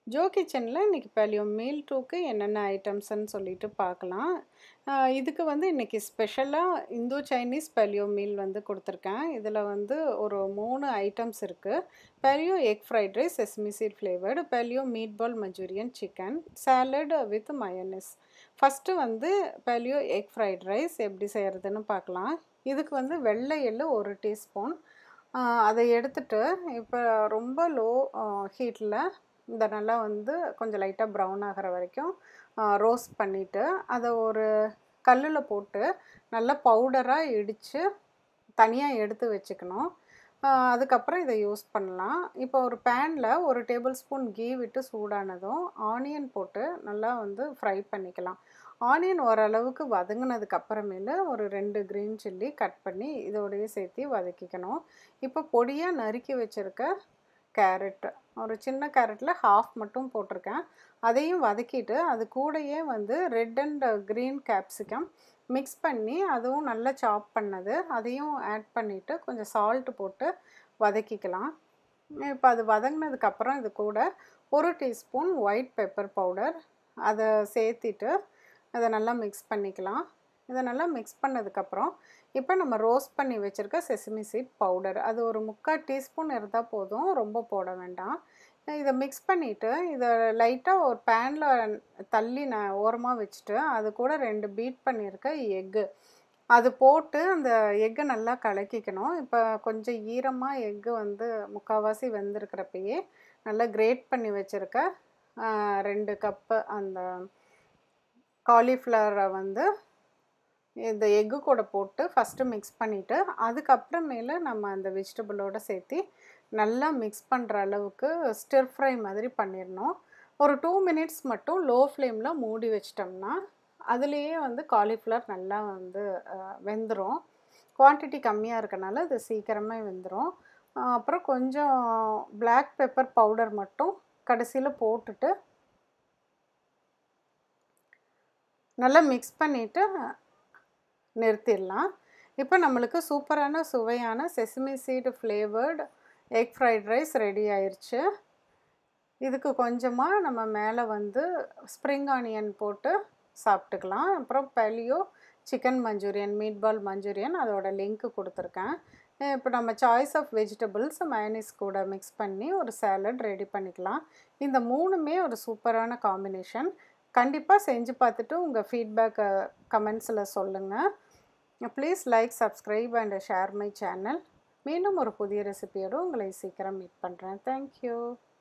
Joe கிச்சனில் இன்றைக்கி paleo meal டூக்கு என்னென்ன ஐட்டம்ஸ்ன்னு சொல்லிட்டு பார்க்கலாம் ஆஹ் இதுக்கு வந்து இன்றைக்கி ஸ்பெஷலாக இந்தோ சைனீஸ் பேலியோ மீல் வந்து கொடுத்துருக்கேன் இதில் வந்து ஒரு மூணு ஐட்டம்ஸ் இருக்குது paleo egg fried rice sesame seed flavoured paleo meat ball Manchurian chicken salad with mayonnaise first வந்து பேலியோ எக் ஃப்ரைட் ரைஸ் எப்படி செய்கிறதுன்னு பார்க்கலாம் இதுக்கு வந்து வெள்ளை எள்ளு ஒரு டீஸ்பூன் அதை எடுத்துட்டு இப்போ ரொம்ப லோ ஹீட்டில் இந்த நல்லா வந்து கொஞ்சம் லைட்டாக ப்ரௌன் ஆகிற வரைக்கும் ரோஸ்ட் பண்ணிவிட்டு அதை ஒரு கல்லில் போட்டு நல்லா பவுடராக இடித்து தனியாக எடுத்து வச்சுக்கணும் அதுக்கப்புறம் இதை யூஸ் பண்ணலாம் இப்போ ஒரு பேனில் ஒரு டேபிள் ஸ்பூன் கீ விட்டு சூடானதும் ஆனியன் போட்டு நல்லா வந்து ஃப்ரை பண்ணிக்கலாம் ஆனியன் ஓரளவுக்கு வதங்கினதுக்கு அப்புறமேல ஒரு ரெண்டு க்ரீன் சில்லி கட் பண்ணி இதோடய சேர்த்து வதக்கிக்கணும் இப்போ பொடியாக நறுக்கி வச்சுருக்க கேரட் ஒரு சின்ன கேரட்டில் ஹாஃப் மட்டும் போட்டிருக்கேன் அதையும் வதக்கிட்டு அது கூடயே வந்து red and green capsicum mix பண்ணி அதுவும் நல்லா சாப் பண்ணது அதையும் ஆட் பண்ணிவிட்டு கொஞ்சம் சால்ட்டு போட்டு வதக்கிக்கலாம் இப்போ அது வதங்கினதுக்கப்புறம் இது கூட ஒரு டீஸ்பூன் ஒயிட் பெப்பர் பவுடர் அதை சேர்த்திட்டு அதை நல்லா மிக்ஸ் பண்ணிக்கலாம் இதை நல்லா மிக்ஸ் பண்ணதுக்கப்புறம் இப்போ நம்ம ரோஸ்ட் பண்ணி வச்சுருக்க செசமி சீட் பவுடர் அது ஒரு முக்கால் டீஸ்பூன் இருந்தால் போதும் ரொம்ப போட வேண்டாம் இதை மிக்ஸ் பண்ணிவிட்டு இதை லைட்டாக ஒரு பேனில் தள்ளி நான் ஓரமாக வச்சுட்டு அது கூட ரெண்டு பீட் பண்ணியிருக்க எக்கு அது போட்டு அந்த எக்கை நல்லா கலக்கிக்கணும் இப்போ கொஞ்சம் ஈரமாக எக்கு வந்து முக்கால்வாசி வெந்திருக்கிறப்பயே நல்லா கிரேட் பண்ணி வச்சுருக்க ரெண்டு கப்பு அந்த காலிஃப்ளவரை வந்து இந்த எக்கு கூட போட்டு ஃபஸ்ட்டு மிக்ஸ் பண்ணிவிட்டு அதுக்கப்புறமேல நம்ம அந்த வெஜிடபிளோடு சேர்த்து நல்லா மிக்ஸ் பண்ணுற அளவுக்கு ஸ்டிர் ஃப்ரை மாதிரி பண்ணிடணும் ஒரு டூ மினிட்ஸ் மட்டும் லோ ஃப்ளேமில் மூடி வச்சிட்டோம்னா அதுலேயே வந்து காலிஃப்ளவர் நல்லா வந்து வெந்துடும் குவான்டிட்டி கம்மியாக இருக்கனால அது சீக்கிரமாக வெந்துடும் அப்புறம் கொஞ்சம் பிளாக் பெப்பர் பவுடர் மட்டும் கடைசியில் போட்டுட்டு நல்லா மிக்ஸ் பண்ணிவிட்டு நிறுத்திடலாம் இப்போ நம்மளுக்கு சூப்பரான சுவையான sesame seed flavoured egg fried rice ready ஆயிடுச்சு இதுக்கு கொஞ்சமாக நம்ம மேலே வந்து ஸ்ப்ரிங் ஆனியன் போட்டு சாப்பிட்டுக்கலாம் அப்புறம் paleo chicken Manchurian meat ball Manchurian அதோட லிங்க்கு கொடுத்துருக்கேன் இப்போ நம்ம சாய்ஸ் ஆஃப் வெஜிடபிள்ஸ் மயனிஸ் கூட மிக்ஸ் பண்ணி ஒரு சேலட் ரெடி பண்ணிக்கலாம் இந்த மூணுமே ஒரு சூப்பரான காம்பினேஷன் கண்டிப்பாக செஞ்சு பார்த்துட்டு உங்கள் ஃபீட்பேக்கை கமெண்ட்ஸில் சொல்லுங்கள் please like subscribe and share my channel மீண்டும் ஒரு புதிய ரெசிபியோடு உங்களை சீக்கிரம் மீட் பண்ணுறேன் தேங்க்யூ